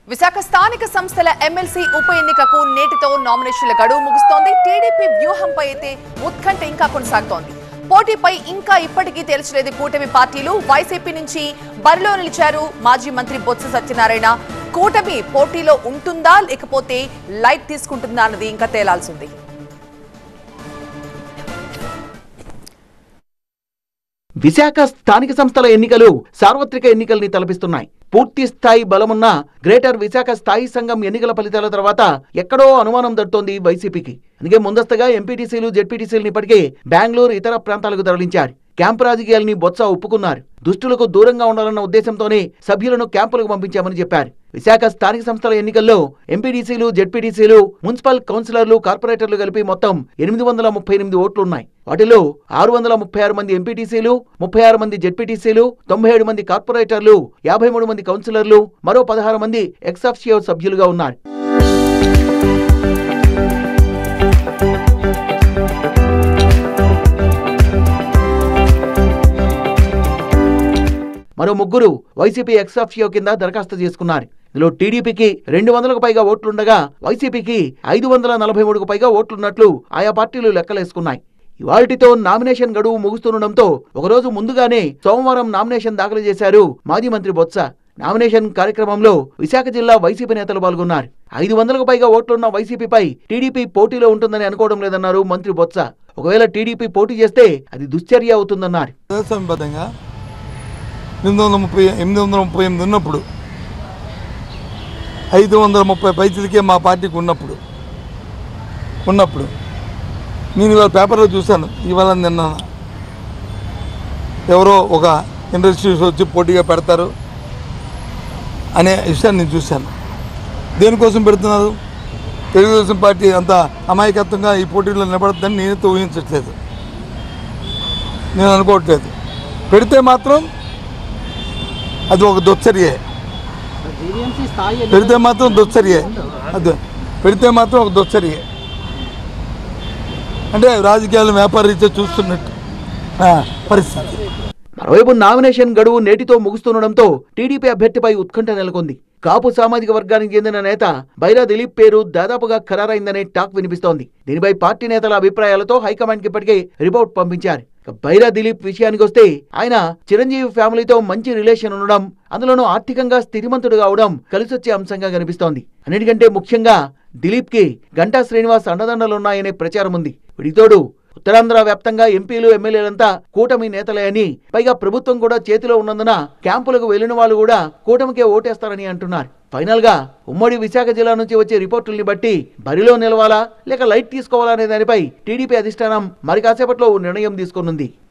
విశాఖ స్థానిక సంస్థల ఎమ్మెల్సీ ఉప ఎన్నికకు నేటితో నామినేషన్ల గడువు ముగుస్తోంది టీడీపీ వ్యూహంపై అయితే ఉత్కంఠ ఇంకా కొనసాగుతోంది పోటీపై ఇంకా ఇప్పటికీ తేల్చలేదు కూటమి పార్టీలు వైసీపీ నుంచి బరిలో నిలిచారు మాజీ మంత్రి బొత్స సత్యనారాయణ కూటమి పోటీలో ఉంటుందా లేకపోతే లైట్ తీసుకుంటుందా అన్నది ఇంకా తేలాల్సింది విశాఖ స్థానిక సంస్థల ఎన్నికలు సార్వత్రిక ఎన్నికల్ని తలపిస్తున్నాయి పూర్తి స్థాయి బలమున్న గ్రేటర్ విశాఖ స్థాయి సంఘం ఎన్నికల ఫలితాల తర్వాత ఎక్కడో అనుమానం దడుతోంది వైసీపీకి అందుకే ముందస్తుగా ఎంపీటీసీలు జెడ్పీటీసీలను ఇప్పటికే బెంగళూరు ఇతర ప్రాంతాలకు తరలించారు క్యాంపు రాజకీయాల్ని బొత్స ఒప్పుకున్నారు దుష్టులకు దూరంగా ఉండాలన్న ఉద్దేశంతోనే సభ్యులను క్యాంపులకు పంపించామని చెప్పారు విశాఖ స్థానిక సంస్థల ఎన్నికల్లో ఎంపీడీసీలు జెడ్పీటీసీలు మున్సిపల్ కౌన్సిలర్లు కార్పొరేటర్లు కలిపి మొత్తం ఎనిమిది వందల ముప్పై ఎనిమిది ఓట్లున్నాయి వాటిలో ఆరు వందల ముప్పై ఆరు మంది ఎంపీటీసీలు ముప్పై ఆరు మంది జెడ్పీటీసీలు తొంభై ఏడు మంది కార్పొరేటర్లు యాభై మూడు మంది కౌన్సిలర్లు మరో పదహారు మంది ఎక్సాఫ్షియో సభ్యులుగా ఉన్నారు మరో ముగ్గురు వైసీపీ ఎక్సాఫ్షియో కింద దరఖాస్తు చేసుకున్నారు ఇందులో టీడీపీకి రెండు వందలకు పైగా ఓట్లుండగా వైసీపీకి ఐదు వందల నలభై మూడుకు పైగా ఓట్లున్నట్లు ఆయా పార్టీలు లెక్కలేసుకున్నాయి ఇవాల్టితో నామినేషన్ గడువు ముగుస్తుండటంతో ఒకరోజు ముందుగానే సోమవారం నామినేషన్ దాఖలు చేశారు మాజీ మంత్రి బొత్స నామినేషన్ కార్యక్రమంలో విశాఖ జిల్లా వైసీపీ నేతలు పాల్గొన్నారు ఐదు వందలకు పైగా ఓట్లున్న వైసీపీపై టీడీపీ పోటీలో ఉంటుందని అనుకోవడం లేదన్నారు మంత్రి బొత్స ఒకవేళ టీడీపీ పోటీ చేస్తే అది దుశ్చర్య అవుతుందన్నారు ప్రజాస్వామ్యబద్ధంగా ఎనిమిది వందల ముప్పై ఎనిమిది వందల ముప్పై ఎనిమిది ఉన్నప్పుడు ఐదు వందల ముప్పై పైసలకే మా పార్టీకి ఉన్నప్పుడు ఉన్నప్పుడు నేను ఇవాళ పేపర్లో చూశాను ఇవాళ నిన్న ఎవరో ఒక ఇండస్ట్రీస్ వచ్చి పోటీగా పెడతారు అనే విషయాన్ని నేను చూశాను దేనికోసం పెడుతున్నారు తెలుగుదేశం పార్టీ అంత అమాయకత్వంగా ఈ పోటీలో నిలబడద్దని నేనైతే ఊహించట్లేదు నేను అనుకోవట్లేదు పెడితే మాత్రం అది ఒక దుచ్చర్యే పెడితే మాత్రం దుచ్చర్యే అది పెడితే మాత్రం ఒక దుచ్చర్యే అంటే రాజకీయాలు వ్యాపార రీత్యా చూస్తున్నట్టు ఆ, పరిస్థితి మరోవైపు నామినేషన్ గడువు నేటితో ముగుస్తుండటంతో టీడీపీ అభ్యర్థిపై ఉత్కంఠ నెలకొంది కాపు సామాజిక వర్గానికి చెందిన నేత బైరా దిలీప్ పేరు దాదాపుగా ఖరారైందనే టాక్ వినిపిస్తోంది దీనిపై పార్టీ నేతల అభిప్రాయాలతో హైకమాండ్ కి ఇప్పటికే రిపోర్ట్ పంపించారు ఇక బైరా దిలీప్ విషయానికి వస్తే ఆయన చిరంజీవి ఫ్యామిలీతో మంచి రిలేషన్ ఉండడం అందులోనూ ఆర్థికంగా స్థితిమంతుడు కావడం కలిసొచ్చే అంశంగా కనిపిస్తోంది అన్నిటికంటే ముఖ్యంగా దిలీప్ కి గంటా శ్రీనివాస్ అండదండలున్నాయనే ప్రచారం ఉంది వీటితోడు ఉత్తరాంధ్ర వ్యాప్తంగా ఎంపీలు ఎమ్మెల్యేలంతా కూటమి నేతలే అని పైగా ప్రభుత్వం కూడా చేతిలో ఉన్నందున క్యాంపులకు వెళ్లిన వాళ్ళు కూడా కూటమికే ఓటేస్తారని అంటున్నారు ఫైనల్ గా ఉమ్మడి విశాఖ జిల్లా నుంచి వచ్చే రిపోర్టుల్ని బట్టి బరిలో నిలవాలా లేక లైట్ తీసుకోవాలా అనే దానిపై టీడీపీ అధిష్టానం మరి కాసేపట్లో ఓ నిర్ణయం తీసుకోనుంది